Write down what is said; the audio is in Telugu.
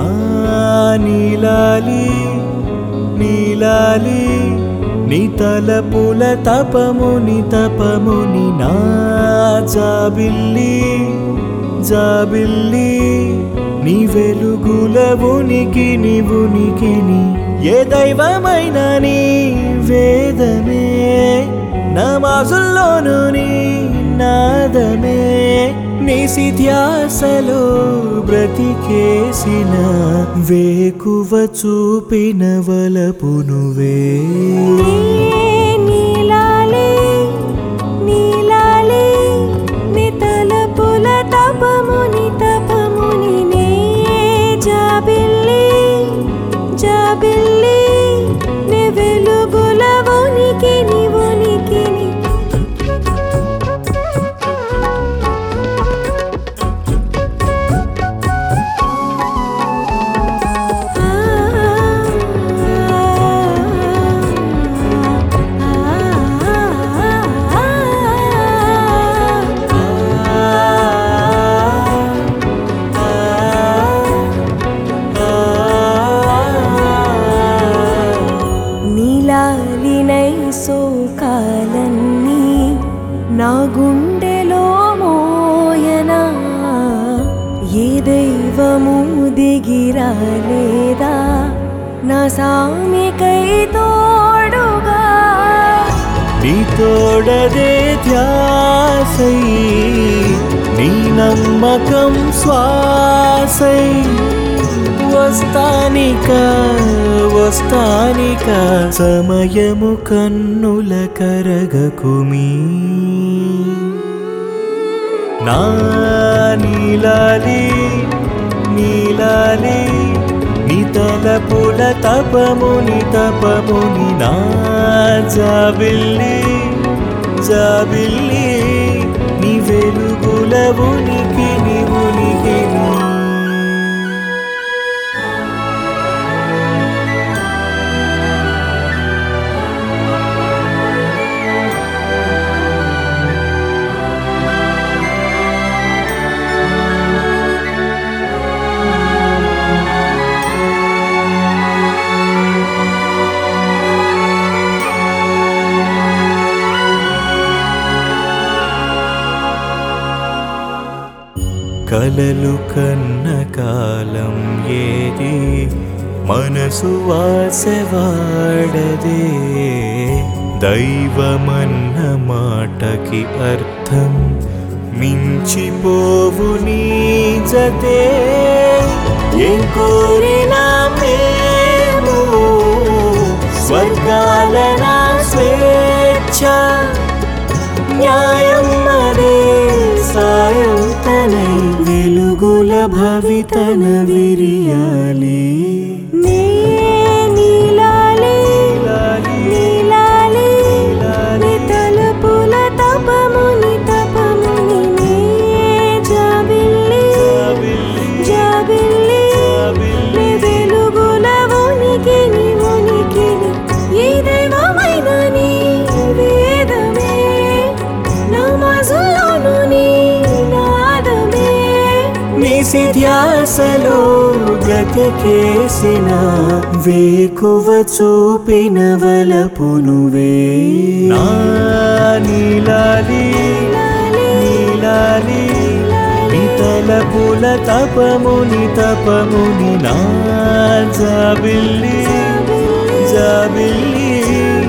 నా నీలాలి నీలాలి నీ తలపుల తపముని తపముని నా జాబిల్లి జాబిల్లి నీ వెలుగుల ఉనికిని ఉనికిని ఏ దైవమైన నీ వేదమే నమాజుల్లోను నీ నాదమే నిసి ధ్యాసలో బ్రతికేసిన వేకువ చూపిన వలపునువే నీలాలి నీలాలి నీ తలపుల తపముని తపముని నే జాబిల్లి జాబిల్లి నీ వెలుగుల ఉనికిని ఉనికిని నీలాలినై సోకాలన్నీ నా గుండెలో మోయనా ఏ దైవము దిగిరాలేదా నా సామికై తోడుగా నీ తోడదే ధ్యాసై నీ నమ్మకం శ్వాసై వస్తానిక వస్తానిక సమయము కన్నుల కరగకుమీ నా నీలాలి నీలాలి నీ తలపుల తపముని తపముని నా జాబిల్లి జాబిల్లి నీ వెలుగుల ఉనికిని ఉనికిని కలలు కన్న కాలం ఏది మనసు వాసవాడదే దైవమన్న మాటకి అర్థం మించిపోవు నీ జతే ఏం కోరినా మేము స్వర్గాలన స్వేచ్ఛ న్యాయం అదే సాయం తనై వెలుగుల భవితన విరియాలి నే నీలాలి నీలాలి నీ తలుపుల తపముని తపముని నే జాబిల్లి జాబిల్లి నీ వెలుగుల ఉనికిని ఉనికిని ఏ దైవమైన నీ వేదమే నమాజుల్లోను నీ నాదమే నిసి ధ్యాసలో బ్రతికేసిన వేకువ చూపిన వలపునువే నా నీలాలి నీలాలి నీ తలపుల తపముని తపముని నా జాబిల్లి జాబిల్లి